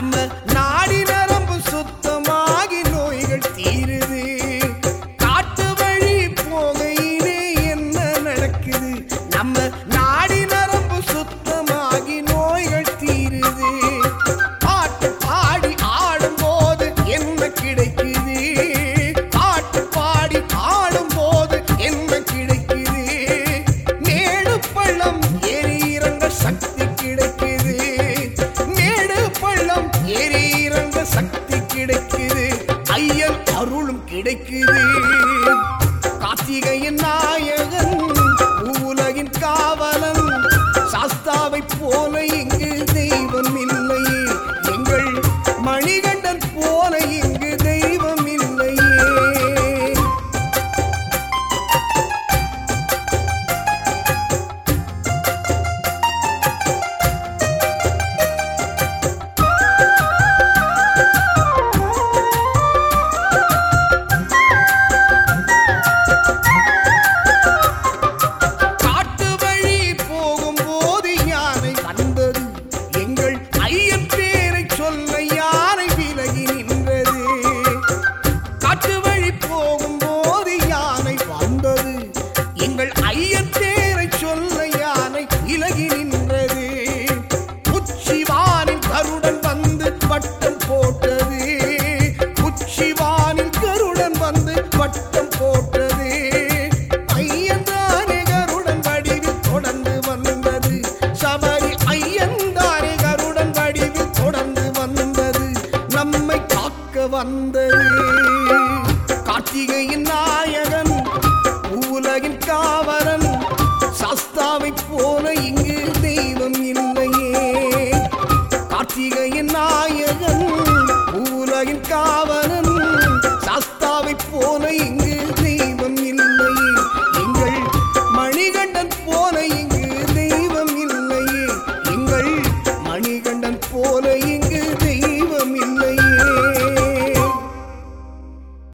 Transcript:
நம்ம நாடி நரம்பு சுத்தமாகி நோய்கள் தீருது காட்டு வழி போகையிலே என்ன நடக்குது நம்ம நாடி நரம்பு சுத்தமாகி நோய்கள் தீருது பாட்டு பாடி ஆடும்போது என்ன கிடைக்குது பாட்டு பாடி ஆடும்போது என்ன கிடைக்குது மேடு பள்ளம் ஏறி இறங்க சக்தி கிடைக்குது மேடு பள்ளம் ஏறி இறங்க சக்தி கிடைக்குது ஐயன் அருளும் கிடைக்குது கார்த்திகையின் நாயகன் உலகின் காவலன் சாஸ்தாவை போல இங்கு தெய்வம் இல்லையே எங்கள் மணிகண்டன் போல இங்கு தெய்வம் இல்லையே காட்டு வழி போகும்போது யானை வந்தது எங்கள் ஐயன் பேரை சொல்ல யானை விலகி நின்றது காட்டு வழி போகும்போது யானை வந்தது எங்கள் ஐயன் பேரை சொல்ல யானை விலகி நின்றது உச்சிவானில் கருடன் வந்து வட்டம் போட்டது உச்சிவானில் கருடன் வந்து வட்டம் போட்டது ஐயந்தானே கருடன் வடிவில் தொடர்ந்து வந்தது சபரி ஐயந்தானே கருடன் வடிவில் தொடர்ந்து வந்தது நம்மை காக்க வந்தது கார்த்திகையின் நாயகன் உலகின் காவலன் சாஸ்தாவை போல இங்கு